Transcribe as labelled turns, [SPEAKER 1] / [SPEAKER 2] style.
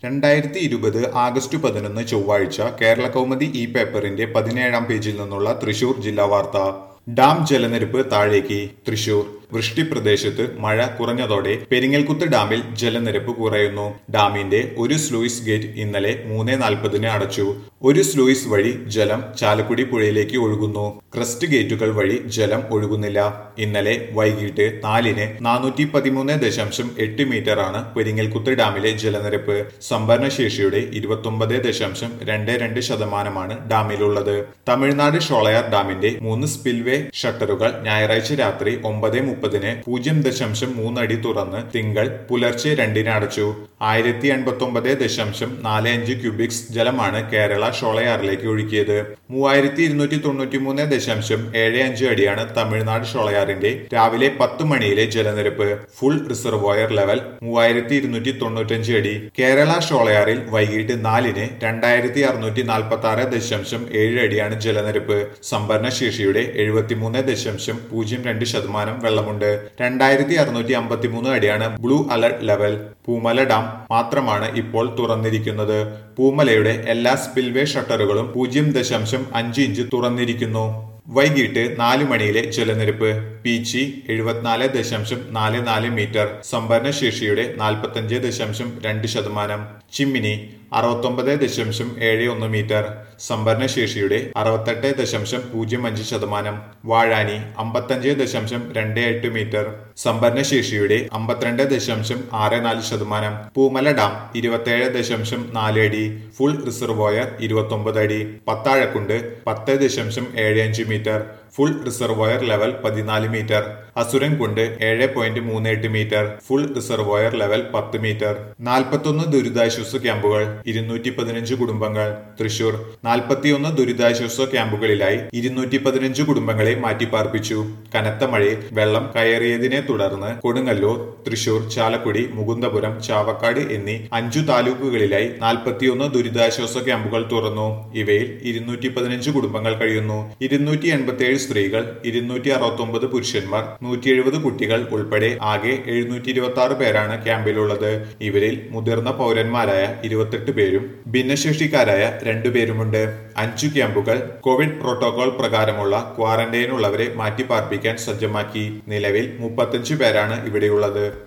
[SPEAKER 1] രണ്ടായിരത്തി ഇരുപത് ആഗസ്റ്റ് പതിനൊന്ന് ചൊവ്വാഴ്ച കേരള കൗമുദി ഇ പേപ്പറിന്റെ പതിനേഴാം പേജിൽ നിന്നുള്ള തൃശൂർ ജില്ലാ വാർത്ത ഡാം ജലനിരപ്പ് താഴേക്ക് തൃശൂർ വൃഷ്ടി പ്രദേശത്ത് മഴ കുറഞ്ഞതോടെ പെരിങ്ങൽകുത്ത് ഡാമിൽ ജലനിരപ്പ് കുറയുന്നു ഡാമിന്റെ ഒരു സ്ലൂയിസ് ഗേറ്റ് ഇന്നലെ മൂന്ന് നാൽപ്പതിന് അടച്ചു ഒരു സ്ലൂയിസ് വഴി ജലം ചാലക്കുടി പുഴയിലേക്ക് ഒഴുകുന്നു ക്രസ്റ്റ് ഗേറ്റുകൾ വഴി ജലം ഒഴുകുന്നില്ല ഇന്നലെ വൈകിട്ട് നാലിന് നാനൂറ്റി പതിമൂന്ന് ദശാംശം എട്ട് മീറ്ററാണ് പെരിങ്ങൽകുത്ത് ഡാമിലെ ജലനിരപ്പ് സംഭരണശേഷിയുടെ ഇരുപത്തൊമ്പത് ദശാംശം രണ്ട് രണ്ട് ശതമാനമാണ് ഡാമിലുള്ളത് തമിഴ്നാട് ഷോളയാർ ഡാമിന്റെ മൂന്ന് സ്പിൽവേ ഷട്ടറുകൾ ഞായറാഴ്ച രാത്രി ഒമ്പത് മുപ്പതിന് പൂജ്യം ദശാംശം മൂന്നടി തുറന്ന് തിങ്കൾ പുലർച്ചെ രണ്ടിന് അടച്ചു ആയിരത്തി എൺപത്തി ഒമ്പത് ദശാംശം നാല് അഞ്ച് ക്യൂബിക്സ് ജലമാണ് കേരള ഷോളയാറിലേക്ക് ഒഴുക്കിയത് മൂവായിരത്തി ഇരുന്നൂറ്റി തൊണ്ണൂറ്റി മൂന്ന് ദശാംശം ഏഴ് അഞ്ച് അടിയാണ് തമിഴ്നാട് ഷോളയാറിന്റെ രാവിലെ പത്ത് മണിയിലെ ജലനിരപ്പ് ഫുൾ റിസർവോയർ ലെവൽ മൂവായിരത്തി ഇരുന്നൂറ്റി തൊണ്ണൂറ്റഞ്ച് അടി കേരള ഷോളയാറിൽ വൈകിട്ട് നാലിന് രണ്ടായിരത്തി അറുന്നൂറ്റി നാൽപ്പത്തി ആറ് ദശാംശം ഏഴ് അടിയാണ് ജലനിരപ്പ് സംഭരണശേഷിയുടെ എഴുപത്തിമൂന്ന് ദശാംശം പൂജ്യം രണ്ട് ശതമാനം വെള്ളമുണ്ട് രണ്ടായിരത്തി അറുന്നൂറ്റി അമ്പത്തിമൂന്ന് അടിയാണ് blue alert level Poomala dam മാത്രമാണ് ഇപ്പോൾ തുറന്നിരിക്കുന്നത് പൂമലയുടെ എല്ലാ സ്പിൽവേ ഷട്ടറുകളും പൂജ്യം ദശാംശം അഞ്ച് ഇഞ്ച് തുറന്നിരിക്കുന്നു വൈകിട്ട് നാല് മണിയിലെ ജലനിരപ്പ് പീച്ചി എഴുപത്തിനാല് ദശാംശം നാല് നാല് മീറ്റർ സംഭരണശേഷിയുടെ നാൽപ്പത്തഞ്ച് ദശാംശം രണ്ട് ശതമാനം ചിമ്മിനി അറുപത്തൊമ്പത് ദശാംശം ഏഴ് ഒന്ന് മീറ്റർ സംഭരണശേഷിയുടെ അറുപത്തെട്ട് ദശാംശം പൂജ്യം അഞ്ച് ശതമാനം വാഴാനി അമ്പത്തഞ്ച് ദശാംശം രണ്ട് എട്ട് മീറ്റർ സംഭരണശേഷിയുടെ അമ്പത്തിരണ്ട് ദശാംശം ആറ് നാല് ശതമാനം പൂമല ഡാം ഇരുപത്തേഴ് ദശാംശം നാല് അടി ഫുൾ റിസർവോയർ ഇരുപത്തൊമ്പത് അടി പത്താഴക്കുണ്ട് പത്ത് ദശാംശം ഏഴ് അഞ്ച് മീറ്റർ ഫുൾ റിസർവോയർ ലെവൽ പതിനാല് മീറ്റർ അസുരൻകുണ്ട് ഏഴ് പോയിന്റ് മൂന്ന് എട്ട് മീറ്റർ ഫുൾ റിസർവോയർ ലെവൽ പത്ത് മീറ്റർ നാൽപ്പത്തൊന്ന് ദുരിതാശ്വാസ ക്യാമ്പുകൾ ഇരുന്നൂറ്റി പതിനഞ്ച് കുടുംബങ്ങൾ തൃശൂർ നാൽപ്പത്തിയൊന്ന് ദുരിതാശ്വാസ ക്യാമ്പുകളിലായി ഇരുന്നൂറ്റി പതിനഞ്ച് കുടുംബങ്ങളെ മാറ്റിപ്പാർപ്പിച്ചു കനത്ത മഴയിൽ വെള്ളം കയറിയതിനെ തുടർന്ന് കൊടുങ്ങല്ലൂർ തൃശൂർ ചാലക്കുടി മുകുന്ദപുരം ചാവക്കാട് എന്നീ അഞ്ചു താലൂക്കുകളിലായി നാൽപ്പത്തിയൊന്ന് ദുരിതാശ്വാസ ക്യാമ്പുകൾ തുറന്നു ഇവയിൽ ഇരുന്നൂറ്റി പതിനഞ്ച് കുടുംബങ്ങൾ കഴിയുന്നു ഇരുന്നൂറ്റി എൺപത്തിയേഴ് സ്ത്രീകൾ ഇരുന്നൂറ്റി അറുപത്തി ഒമ്പത് പുരുഷന്മാർ നൂറ്റി എഴുപത് കുട്ടികൾ ഉൾപ്പെടെ ആകെ എഴുന്നൂറ്റി ഇരുപത്തി ആറ് പേരാണ് ക്യാമ്പിലുള്ളത് ഇവരിൽ മുതിർന്ന പൗരന്മാരായ ഇരുപത്തെട്ട് പേരും ഭിന്നശേഷിക്കാരായ രണ്ടുപേരുമുണ്ട് അഞ്ചു ക്യാമ്പുകൾ കോവിഡ് പ്രോട്ടോകോൾ പ്രകാരമുള്ള ക്വാറന്റൈനുള്ളവരെ മാറ്റിപ്പാർപ്പിക്കാൻ സജ്ജമാക്കി നിലവിൽ മുപ്പത്തഞ്ചു പേരാണ് ഇവിടെയുള്ളത്